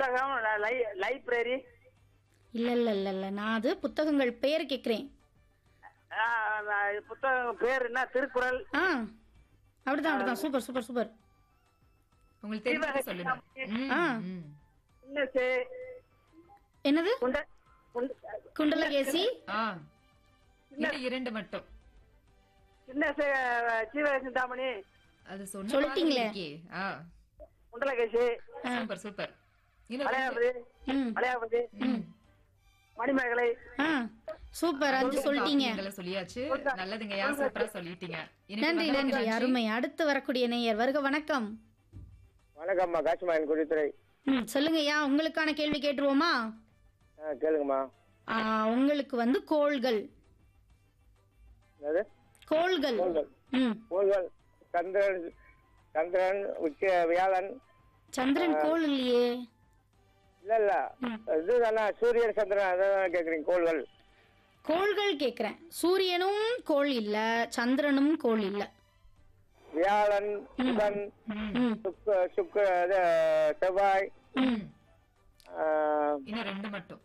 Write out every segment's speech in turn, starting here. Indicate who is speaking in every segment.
Speaker 1: புத்தகம் லை- லைப்ரரி
Speaker 2: இல்ல இல்ல இல்ல இல்ல நான் அது புத்தகங்கள் பெயர் கேக்குறேன்
Speaker 1: ஆ, நான் புத்தகம் பேர் என்ன திருக்குறள்
Speaker 2: ஆ அப்படிதான் அப்படிதான் சூப்பர் சூப்பர் சூப்பர்
Speaker 3: உங்களுக்கு தெரிஞ்சது சொல்லுங்க ம்,
Speaker 2: ஆ.
Speaker 3: ம்.
Speaker 1: இன்னசு
Speaker 2: என்னது
Speaker 1: குண்ட குண்ட-
Speaker 2: குண்டலகேசி
Speaker 3: ஆ இன்னும் இரண்டு மட்டும்
Speaker 1: இன்னசு சீவக சிந்தாமணி
Speaker 3: அது சொன்ன
Speaker 2: சொல்லிட்டீங்களே.
Speaker 3: மாதிரி இருக்கே. ஆ
Speaker 1: குண்டலகேசி
Speaker 3: சூப்பர் சூப்பர் இன்னும்
Speaker 1: மலையாபதி
Speaker 2: ம்
Speaker 1: மலையாபதி
Speaker 3: ம்.
Speaker 1: மணிமேகலை
Speaker 2: ஆ சூப்பர் அஞ்சு சொல்லிட்டீங்க
Speaker 3: நீங்களே சொல்லியாச்சு நல்லதுங்க யா சூப்பரா சொல்லிட்டீங்க இனிப்பு
Speaker 2: நன்றி
Speaker 3: வந்தமைக்கு
Speaker 2: நன்றி அருமை அடுத்து வரக்கூடிய நேயர் வருக வணக்கம்
Speaker 4: வணக்கம்மா காசிமாயன் குடித்துறை
Speaker 2: ம் சொல்லுங்க ஐயா உங்களுக்கான கேள்வி கேட்டுருவோமா
Speaker 4: ஆ கேளுங்கம்மா
Speaker 2: ஆ, உங்களுக்கு வந்து கோள்கள்
Speaker 4: என்னது
Speaker 2: கோள்கள்
Speaker 4: கோள்கள்
Speaker 2: ம்
Speaker 4: கோள்கள் சந்திரன் சந்திரன் உச்ச வியாழன்
Speaker 2: சந்திரன் கோள் இல்லையே
Speaker 4: இல்ல இல்ல இது தானே சூரியன் சந்திரன் அதான் கேக்குறீங்க கோள்கள்
Speaker 2: கோள்கள் கேக்குறேன் சூரியனும் கோள் இல்ல சந்திரனும் கோள் இல்ல
Speaker 4: வியாழன் புதன்
Speaker 2: ம்
Speaker 4: சுக்க சுக்க இது, செவ்வாய்
Speaker 3: ம்.
Speaker 4: ஆ,
Speaker 3: இன்னும் ரெண்டு மட்டும்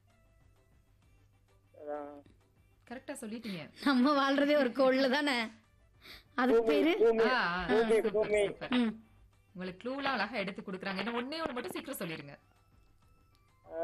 Speaker 4: அதான்.
Speaker 3: கரெக்டா சொல்லிட்டீங்க
Speaker 2: நம்ம வாழ்றதே ஒரு கோள்ல தானே அதுக்கு பேரு
Speaker 4: பூமி
Speaker 3: ஆ, ஆ,
Speaker 4: பூமி
Speaker 3: சூப்பர்,
Speaker 4: பூமி
Speaker 3: சூப்பர்.
Speaker 2: ம்
Speaker 3: உங்களுக்கு க்ளூலாம் அழகா எடுத்து கொடுக்குறாங்க இன்னும் ஒண்ணே ஒண்ணு மட்டும் சீக்கிரம் சொல்லிருங்க
Speaker 4: ஆ,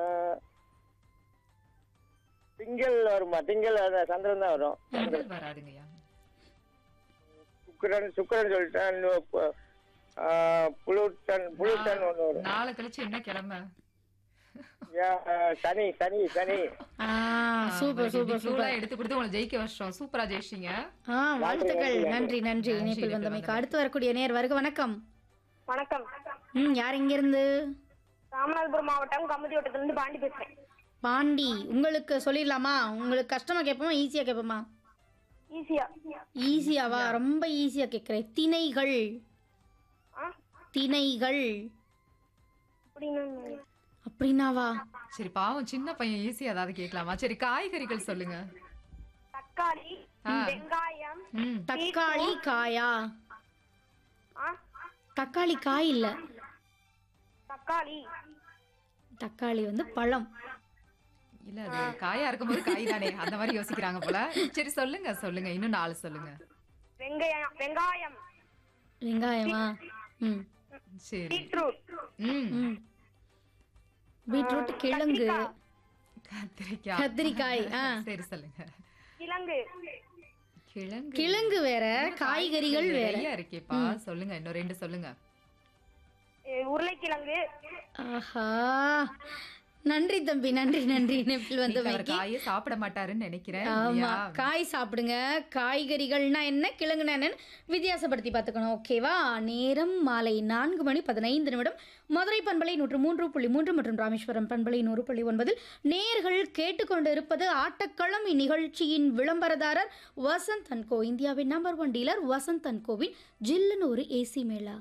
Speaker 4: திங்கள் வருமா திங்கள் அது சந்திரன் தான் வரும்
Speaker 3: திங்கள் வராதுங்கய்யா
Speaker 4: சுக்கிரன் சுக்கிரன் சொல்லிட்டேன் இன்னும் பு- ஆ, புளூட்டன் புளூட்டன் ஒன்று வரும்
Speaker 3: நாளை கழிச்சு என்ன கிழமை
Speaker 4: யா- சனி சனி சனி
Speaker 2: ஆ சூப்பர் சூப்பர் சூப்பர்
Speaker 3: க்ளூலாம் எடுத்து கொடுத்து உங்களை ஜெயிக்க வச்சோம் சூப்பரா ஜெயிச்சிங்க
Speaker 2: ஆ வாழ்த்துக்கள் நன்றி நன்றி இணைப்பில் வந்தமைக்கு அடுத்து வரக்கூடிய நேர் வருக வணக்கம்
Speaker 5: வணக்கம்
Speaker 2: ம் யார் இங்க இருந்து
Speaker 5: ராமநாதபுரம் மாவட்டம் கமுதி வட்டத்திலிருந்து பாண்டி பேசுறேன்
Speaker 2: பாண்டி உங்களுக்கு சொல்லிடலாமா உங்களுக்கு கஷ்டமா கேட்போமா ஈஸியா கேட்போமா
Speaker 5: ஈஸியா
Speaker 2: ஈஸியாவா ரொம்ப ஈஸியா கேட்கிறேன் திணைகள்
Speaker 5: ஆ
Speaker 2: திணைகள்
Speaker 5: அப்படின்னு
Speaker 2: அப்படின்னாவா
Speaker 3: சரி பாவம் சின்ன பையன் ஈஸியா ஏதாவது கேட்கலாமா சரி காய்கறிகள் சொல்லுங்க
Speaker 5: தக்காளி
Speaker 3: ஆ.
Speaker 5: வெங்காயம்
Speaker 3: ம்
Speaker 2: தக்காளி காயா
Speaker 5: ஆ
Speaker 2: தக்காளி காய் இல்ல
Speaker 5: தக்காளி
Speaker 2: தக்காளி வந்து பழம்
Speaker 3: இல்ல அது காயா இருக்கும்போது காய் தானே அந்த மாதிரி யோசிக்கிறாங்க போல சரி சொல்லுங்க சொல்லுங்க இன்னும் நாலு சொல்லுங்க
Speaker 5: வெங்காயம் வெங்காயம்
Speaker 2: வெங்காயமா ம்
Speaker 3: சரி
Speaker 5: பீட்ரூட்
Speaker 3: ம்
Speaker 2: ம் பீட்ரூட் கிழங்கு
Speaker 3: கத்திரிக்காய்
Speaker 2: கத்திரிக்காய் ஆ
Speaker 3: சரி சொல்லுங்க
Speaker 5: கிழங்கு
Speaker 3: கிழங்கு
Speaker 2: கிழங்கு வேற காய்கறிகள் வேற
Speaker 3: நிறைய இருக்கேப்பா சொல்லுங்க இன்னும் ரெண்டு சொல்லுங்க
Speaker 5: எ, உருளைக்கிழங்கு
Speaker 2: ஆஹா நன்றி தம்பி நன்றி நன்றி இணைப்பில்
Speaker 3: வீட்ல அவர்
Speaker 2: வந்தமைக்கு
Speaker 3: காயே சாப்பிட மாட்டாருன்னு நினைக்கிறேன்
Speaker 2: ஆமா
Speaker 3: இல்லையா?
Speaker 2: காய் சாப்பிடுங்க காய்கறிகள்னா என்ன கிழங்குனா என்னன்னு வித்தியாசப்படுத்தி பார்த்துக்கணும் ஓகேவா நேரம் மாலை நான்கு மணி பதினைந்து நிமிடம் மதுரை பண்பலை நூற்று மூன்று புள்ளி மூன்று மற்றும் ராமேஸ்வரம் பண்பலை நூறு புள்ளி ஒன்பதில் நேர்கள் கேட்டுக்கொண்டு இருப்பது ஆட்டக்களம் இந்நிகழ்ச்சியின் விளம்பரதாரர் வசந்த் அன்கோ இந்தியாவின் நம்பர் ஒன் டீலர் வசந்த் அன்கோவின் ஜில்லுன்னு ஒரு ஏசி மேளா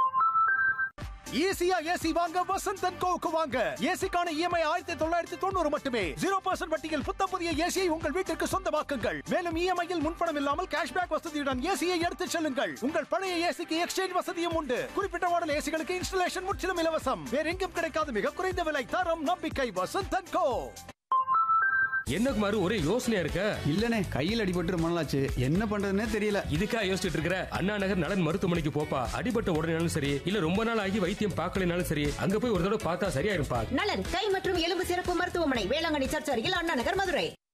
Speaker 6: ஈஸியா ஏசி வாங்க வசந்த் அண்ட் கோவுக்கு வாங்க ஏசிக்கான இஎம்ஐ ஆயிரத்தி தொள்ளாயிரத்தி தொண்ணூறு மட்டுமே ஜீரோ பர்சன்ட் வட்டியில் புத்த புதிய ஏசியை உங்கள் வீட்டிற்கு சொந்தமாக்குங்கள் மேலும் இஎம்ஐயில் முன்பணம் இல்லாமல் கேஷ்பேக் வசதியுடன் ஏசியை எடுத்துச் செல்லுங்கள் உங்கள் பழைய ஏசிக்கு எக்ஸ்சேஞ்ச் வசதியும் உண்டு குறிப்பிட்ட மாடல் ஏசிகளுக்கு இன்ஸ்டலேஷன் முற்றிலும் இலவசம் வேற எங்கும் கிடைக்காத மிக குறைந்த விலை தரம் நம்பிக்கை வசந்த் அண்ட் கோ
Speaker 7: என்ன குமார் ஒரே யோசனையா இருக்க
Speaker 8: இல்லனே கையில் அடிபட்டு ரொம்ப நாளாச்சு என்ன பண்றதுன்னே தெரியல
Speaker 7: இதுக்கா யோசிச்சுட்டு இருக்கிற அண்ணா நகர் நலன் மருத்துவமனைக்கு போப்பா அடிபட்ட உடனேனாலும் சரி இல்ல ரொம்ப நாள் ஆகி வைத்தியம் பார்க்கலைனாலும் சரி அங்க போய் ஒரு தடவை பார்த்தா சரியாயிருப்பா
Speaker 9: நலன் கை மற்றும் எலும்பு சிறப்பு மருத்துவமனை வேளாங்கண்ணி சர்ச் அருகில் அண்ணா நகர் மதுரை